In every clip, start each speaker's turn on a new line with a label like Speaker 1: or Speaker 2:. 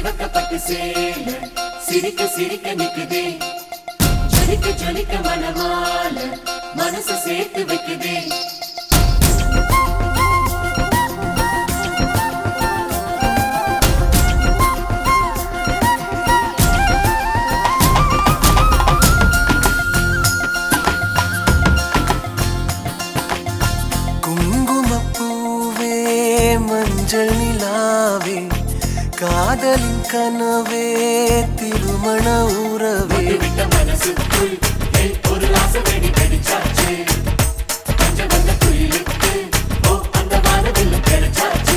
Speaker 1: சிவக்கப்பட்டு சேல சிரிக்க சிரிக்க நிக்குதே ஜொலிக்க ஜொலிக்க மனமால மனசு சேர்த்து வைக்குதே
Speaker 2: குங்குமப்பூவே மஞ்சள் நிலாவே காதலின் கனவே திருமண உறவே
Speaker 1: விட்ட மனசுக்குள் ஏய், ஒரு ஆசை வெடி வெடிச்சாச்சு கொஞ்சம் வந்த குயிலுக்கு ஓ அந்த வானவில் கிடைச்சாச்சு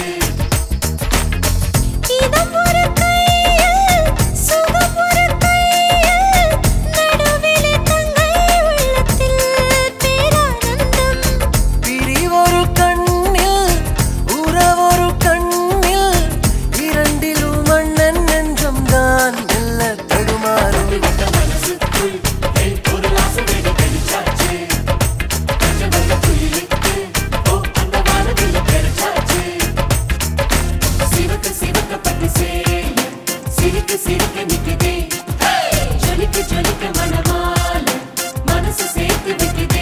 Speaker 3: இதம் ஒரு கையில் சுகம் ஒரு கையில் நடுவிலே தங்கை உள்ளத்தில் பேரானந்தம்
Speaker 2: பிரிவொரு கண்ணில் உறவொரு கண்ணில் இரண்டிலும் மன்னன் நெஞ்சம் தான் மெல்ல தடுமாறும்
Speaker 1: விட்ட மனசுக்குள் ஏய், ஒரு ஆசை வெடி வெடிச்சாச்சு கொஞ்சம் வந்த குயிலுக்கு ஓ அந்த வானவில் கிடைச்சாச்சு சிவக்க சிவக்கப்பட்டு சேல சிரிக்க சிரிக்க நிக்குதே ஜொலிக்க ஜொலிக்க மனமால மனசு சேர்த்து வைக்குதே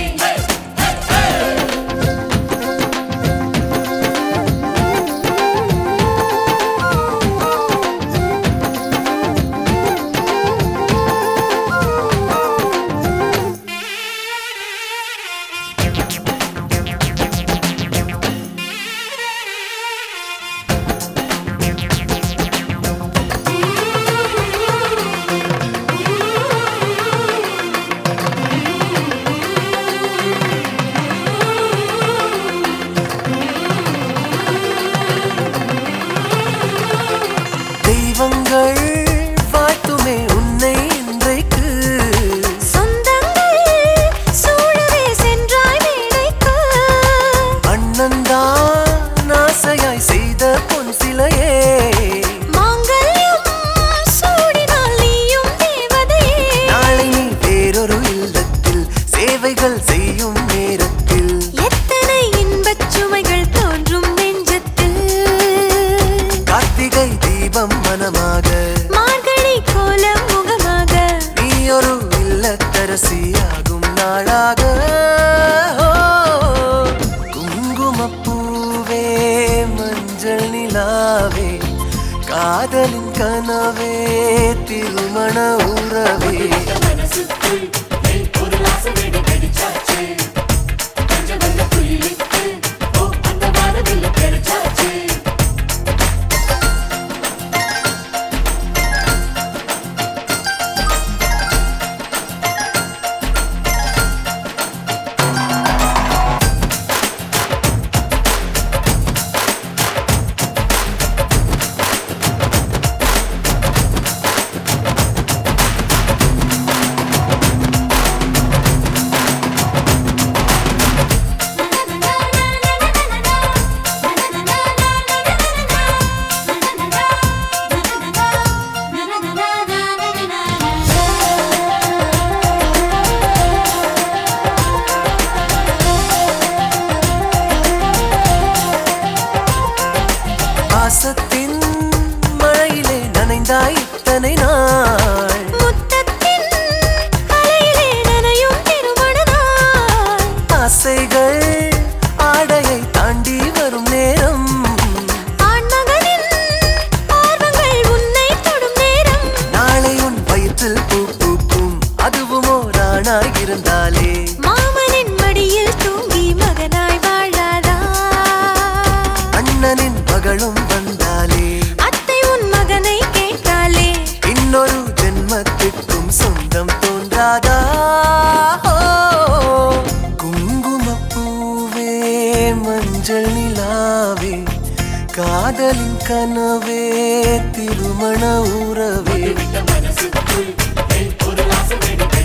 Speaker 2: தெய்வங்கள் வாழ்த்துமே உன்னை இன்றைக்கு
Speaker 3: சொந்தங்கள் சூழவே சென்றாய் மேடைக்கு
Speaker 2: அண்ணன்தான் ஆசையாய் செய்த பொன் சிலையே
Speaker 3: மாங்கல்யம் சூடினால் நீயும் தேவதையே
Speaker 2: நாளை நீ வேறொரு இல்லத்தில் சேவைகள் செய்யும் நேரத்தில்
Speaker 3: எத்தனை இன்பச் சுமைகள் தோன்றும் நெஞ்சத்தில்
Speaker 2: கார்த்திகை தீபம் மனமாக
Speaker 3: மார்கழி கோலம் முகமாக
Speaker 2: நீ ஒரு இல்லத்தரசியாகும் நாளாக குங்குமப்பூவே மஞ்சள் நிலாவே காதலின் கனவே திருமண உறவே
Speaker 1: மனசுக்குள் ஏய், ஒரு ஆசை வெடி வெடிச்சாச்சு கொஞ்சம் வந்த குயிலுக்கு ஓ அந்த வானவில் கிடைச்சாச்சு
Speaker 2: பாசத்தின் மழையிலே நனைந்தாய் இத்தனை நாள்
Speaker 3: முத்தத்தின் அலையிலே நனையும் திருமண நாள்
Speaker 2: ஆசைகள் ஆடையை தாண்டி வரும் நேரம்
Speaker 3: ஆண்மகனின் ஆர்வங்கள் உன்னை தொடும் நேரம்
Speaker 2: நாளை உன் வயிற்றில் பூ பூக்கும் அதுவும் ஓரானாய் இருந்தாலே
Speaker 3: மாமனின் மடியில் தூங்கி மகனாய் வாழாதா
Speaker 2: அண்ணனின் மகளும் வந்தாலே
Speaker 3: அத்தை உன் மகனை கேட்டாலே
Speaker 2: இன்னொரு ஜென்மத்திற்கும் சொந்தம் தோன்றாதா குங்குமப்பூவே மஞ்சள் நிலாவே காதலின் கனவே திருமண உறவே
Speaker 1: விட்ட மனசுக்குள் ஏய், ஒரு ஆசை வெடி